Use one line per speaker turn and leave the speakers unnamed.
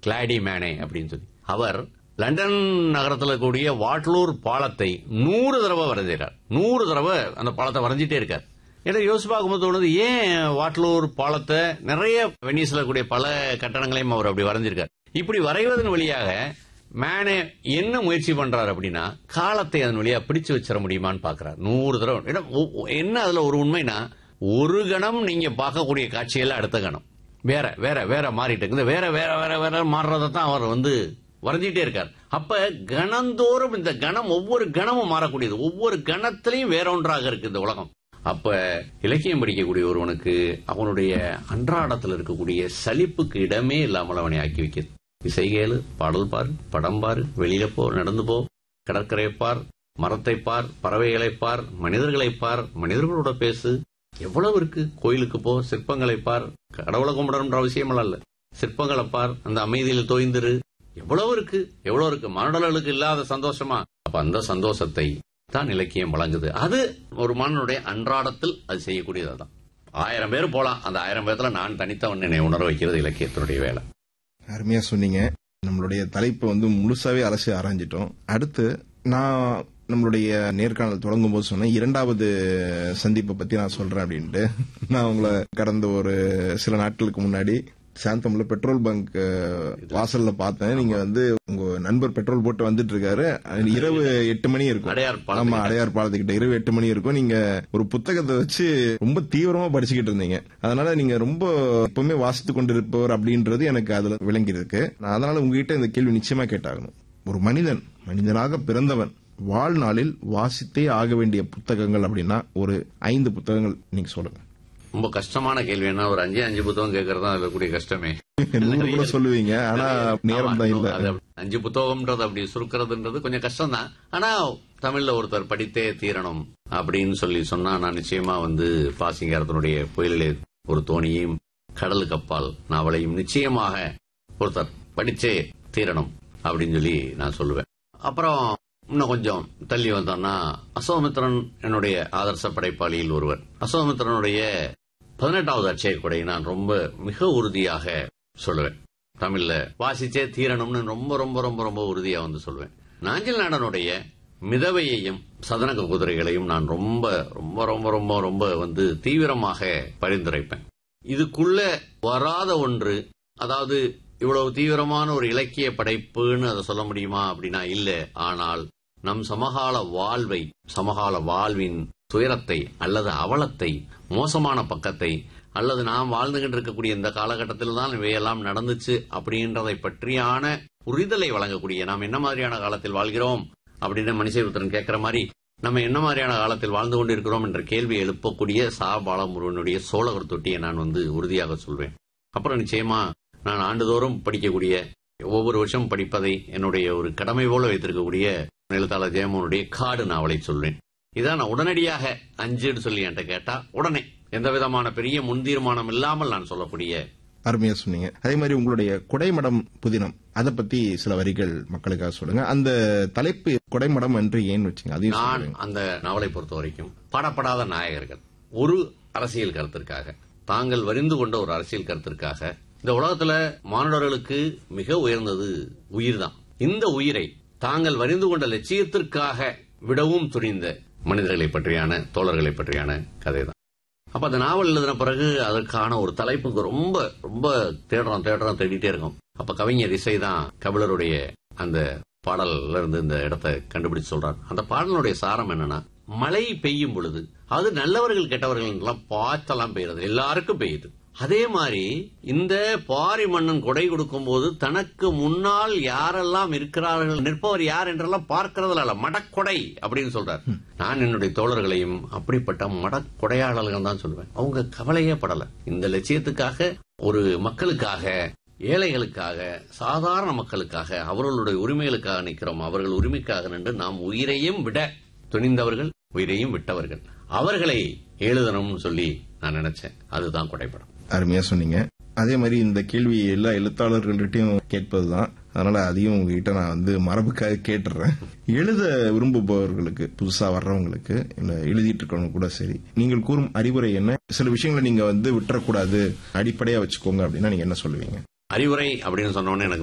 கிளாடி மேனே அப்படின்னு சொல்லி அவர் லண்டன் நகரத்தில் கூடிய வாட்லூர் பாலத்தை நூறு தடவை வரைஞ்சிறார் நூறு தடவை அந்த பாலத்தை வரைஞ்சிட்டே இருக்கார் எனக்கு யோசிச்சு பார்க்கும்போது தோணுது ஏன் வாட்லூர் பாலத்தை நிறைய வெனிஸ்ல கூடிய பல கட்டடங்களையும் அவர் அப்படி வரைஞ்சிருக்கார் இப்படி வரைவதன் வழியாக மேனே என்ன முயற்சி பண்றாரு அப்படின்னா காலத்தை அதன் வழியா பிடிச்சு வச்சிட முடியுமான்னு பாக்குறாரு நூறு தடவை ஏன்னா, ஒ- ஒ- என்ன அதுல ஒரு உண்மைனா ஒரு கணம் நீங்க பார்க்கக்கூடிய காட்சியில அடுத்த கணம் வேற வேற வேற மாறிட்டு இருக்கு இந்த வேற வேற வேற வேற மாறுறதை தான் அவர் வந்து வரைஞ்சிட்டே இருக்கார் அப்ப கணந்தோறும் இந்த கணம் ஒவ்வொரு கணமும் மாறக்கூடியது ஒவ்வொரு கணத்திலையும் வேற ஒன்றாக இருக்கு இந்த உலகம் அப்ப இலக்கியம் படிக்கக்கூடிய ஒருவனுக்கு அவனுடைய அன்றாடத்தில் இருக்கக்கூடிய சலிப்புக்கு இடமே இல்லாமல் அவனை ஆக்கி வைக்கிறது இசை கேளு பாடல் பாரு படம் பாரு வெளியில போ நடந்து போ கடற்கரை பார் மரத்தை பார் பறவைகளை பார் மனிதர்களை பார் மனிதர்களோட பேசு எவ்வளவு இருக்கு கோயிலுக்கு போ சிற்பங்களை பார் கடவுளை கும்பிடணும்ன்ற அவசியம் அல்ல சிற்பங்களை பார் அந்த அமைதியில் தோய்ந்திரு எவ்வளவு இருக்கு எவ்வளவு இருக்கு மானுடர்களுக்கு இல்லாத சந்தோஷமா அப்ப அந்த சந்தோஷத்தை தான் இலக்கியம் வழங்குது அது ஒரு மாணவனுடைய அன்றாடத்தில் அது செய்யக்கூடியது அதான் ஆயிரம் பேர் போலாம் அந்த ஆயிரம் பேர்த்துல நான் தனித்தவன் என்னை உணர வைக்கிறது இலக்கியத்தினுடைய வேலை
அருமையா சொன்னீங்க நம்மளுடைய தலைப்பை வந்து முழுசாவே அரசு ஆராய்ஞ்சிட்டோம் அடுத்து நான் நம்மளுடைய நேர்காணல் தொடங்கும் போது சொன்னேன் இரண்டாவது சந்திப்பை பத்தி நான் சொல்றேன் அப்படின்ட்டு நான் உங்களை கடந்த ஒரு சில நாட்களுக்கு முன்னாடி சாந்தம்ல பெட்ரோல் பங்க் அஹ், வாசல்ல பார்த்தேன் நீங்க வந்து உங்க நண்பர் பெட்ரோல் போட்டு வந்துட்டு இருக்காரு இரவு எட்டு மணி இருக்கும்
அடையார்
ஆமா
பாலத்துக்கிட்ட.
அடையார் பாலத்துக்கிட்ட இரவு எட்டு மணி இருக்கும் நீங்க ஒரு புத்தகத்தை வச்சு ரொம்ப தீவிரமா படிச்சுக்கிட்டு இருந்தீங்க அதனால நீங்க ரொம்ப எப்பவுமே வாசித்து கொண்டிருப்பவர் அப்படின்றது எனக்கு அதுல விளங்கி இருக்கு நான் அதனால உங்ககிட்ட இந்த கேள்வி நிச்சயமா கேட்டாகணும் ஒரு மனிதன் மனிதனாக பிறந்தவன் வாழ்நாளில் வாசித்தே ஆக வேண்டிய புத்தகங்கள் அப்படின்னா ஒரு ஐந்து புத்தகங்கள் நீங்க சொல்லுங்க
ரொம்ப கஷ்டமான கேள்வி என்ன ஒரு அஞ்சு அஞ்சு புத்தகம் கேட்கறது தான் அதுல கூடிய கஷ்டமே
நூறு கூட சொல்லுவீங்க ஆனா நேரம் தான் இல்ல
அது அஞ்சு புத்தகம்ன்றது அப்படி சுருக்கிறதுன்றது கொஞ்சம் கஷ்டம் தான் ஆனா தமிழ்ல ஒருத்தர் படித்தே தீரணும் அப்படின்னு சொல்லி சொன்னா நான் நிச்சயமா வந்து பாசிங்காரத்தினுடைய புயலிலே ஒரு தோணியையும் கடலுக்கு அப்பால் நாவலையும் நிச்சயமாக ஒருத்தர் படிச்சே தீரணும் அப்படின்னு சொல்லி நான் சொல்லுவேன் அப்புறம் இன்னும் கொஞ்சம் தள்ளி வந்தோம்னா அசோமித்திரன் என்னுடைய ஆதர்ச படைப்பாளியில் ஒருவர் அசோமித்திரனுடைய பதினெட்டாவது அட்சய கொடை நான் ரொம்ப மிக உறுதியாக சொல்லுவேன் தமிழ்ல வாசிச்சே தீரணும்னு ரொம்ப ரொம்ப ரொம்ப ரொம்ப உறுதியா வந்து சொல்லுவேன் நாஞ்சில் நாடனுடைய மிதவையையும் சதனக குதிரைகளையும் நான் ரொம்ப ரொம்ப ரொம்ப ரொம்ப ரொம்ப வந்து தீவிரமாக பரிந்துரைப்பேன் இதுக்குள்ள வராத ஒன்று அதாவது இவ்வளவு தீவிரமான ஒரு இலக்கிய படைப்புன்னு அதை சொல்ல முடியுமா அப்படின்னா இல்ல ஆனால் நம் சமகால வாழ்வை சமகால வாழ்வின் துயரத்தை அல்லது அவலத்தை மோசமான பக்கத்தை அல்லது நாம் வாழ்ந்துகிட்டு இருக்கக்கூடிய இந்த காலகட்டத்தில் தான் இவையெல்லாம் நடந்துச்சு அப்படின்றதை பற்றியான புரிதலை வழங்கக்கூடிய நாம் என்ன மாதிரியான காலத்தில் வாழ்கிறோம் அப்படின்னு மனுஷபுத்திரன் கேட்கிற மாதிரி நம்ம என்ன மாதிரியான காலத்தில் வாழ்ந்து கொண்டிருக்கிறோம் என்ற கேள்வி எழுப்பக்கூடிய சா பாலமுருகனுடைய சோழகர் தொட்டியை நான் வந்து உறுதியாக சொல்வேன் அப்புறம் நிச்சயமா நான் ஆண்டுதோறும் படிக்கக்கூடிய ஒவ்வொரு வருஷம் படிப்பதை என்னுடைய ஒரு கடமை போல வைத்திருக்கக்கூடிய எழுத்தாளர் ஜெயமோனுடைய காடு நாவலை சொல்வேன் இதான் நான் உடனடியாக அஞ்சுன்னு சொல்லி என்கிட்ட கேட்டா உடனே எந்த விதமான பெரிய முன்தீர்மானம் இல்லாமல் நான் சொல்லக்கூடிய
அருமையா சொன்னீங்க அதே மாதிரி உங்களுடைய குடைமடம் புதினம் அதை பத்தி சில வரிகள் மக்களுக்காக சொல்லுங்க அந்த தலைப்பு குடைமடம் என்று ஏன் வச்சீங்க அதையும்
நான்
சொல்லுங்க
அந்த நாவலை பொறுத்த வரைக்கும் பாடப்படாத நாயகர்கள் ஒரு அரசியல் கருத்திற்காக தாங்கள் வரிந்து கொண்ட ஒரு அரசியல் கருத்திற்காக இந்த உலகத்துல மானுடர்களுக்கு மிக உயர்ந்தது உயிர்தான் இந்த உயிரை தாங்கள் வரிந்து கொண்ட லட்சியத்திற்காக விடவும் துணிந்த மனிதர்களை பற்றியான தோழர்களை பற்றியான கதை தான் அப்ப அந்த நாவல் எழுதின பிறகு அதற்கான ஒரு தலைப்புக்கு ரொம்ப ரொம்ப தேடுறோம் தேடுறோம் தேடிட்டே இருக்கோம் அப்ப கவிஞர் இசை தான் கபிலருடைய அந்த பாடல்ல இருந்து இந்த இடத்தை கண்டுபிடிச்சு சொல்றார் அந்த பாடலுடைய சாரம் என்னன்னா மழை பெய்யும் பொழுது அது நல்லவர்கள் கெட்டவர்கள் எல்லாம் பார்த்தெல்லாம் பெய்யுறது எல்லாருக்கும் பெய்யுது அதே மாதிரி இந்த பாரி மன்னன் கொடை கொடுக்கும் போது தனக்கு முன்னால் யாரெல்லாம் இருக்கிறார்கள் நிற்பவர் யார் என்றெல்லாம் பார்க்கறதுல அல்ல மடக்கொடை அப்படின்னு சொல்றார் நான் என்னுடைய தோழர்களையும் அப்படிப்பட்ட மடக்கொடையாளர்கள் தான் சொல்லுவேன் அவங்க கவலையே படல இந்த லட்சியத்துக்காக ஒரு மக்களுக்காக ஏழைகளுக்காக சாதாரண மக்களுக்காக அவர்களுடைய உரிமைகளுக்காக நிற்கிறோம் அவர்கள் உரிமைக்காக நின்று நாம் உயிரையும் விட துணிந்தவர்கள் உயிரையும் விட்டவர்கள் அவர்களை எழுதணும்னு சொல்லி நான் நினைச்சேன் அதுதான் குடைப்படம்
அருமையா சொன்னீங்க அதே மாதிரி இந்த கேள்வி எல்லா எழுத்தாளர்கள்கிட்டயும் கேட்பதுதான் அதனால அதையும் உங்ககிட்ட நான் வந்து மரபுக்காக கேட்டுறேன் எழுத விரும்புபவர்களுக்கு புதுசா வர்றவங்களுக்கு இல்ல எழுதிட்டு இருக்கவங்க கூட சரி நீங்கள் கூறும் அறிவுரை என்ன சில விஷயங்களை நீங்க வந்து விட்டுறக்கூடாது அடிப்படையா வச்சுக்கோங்க அப்படின்னா நீங்க என்ன சொல்லுவீங்க
அறிவுரை அப்படின்னு சொன்னோன்னே எனக்கு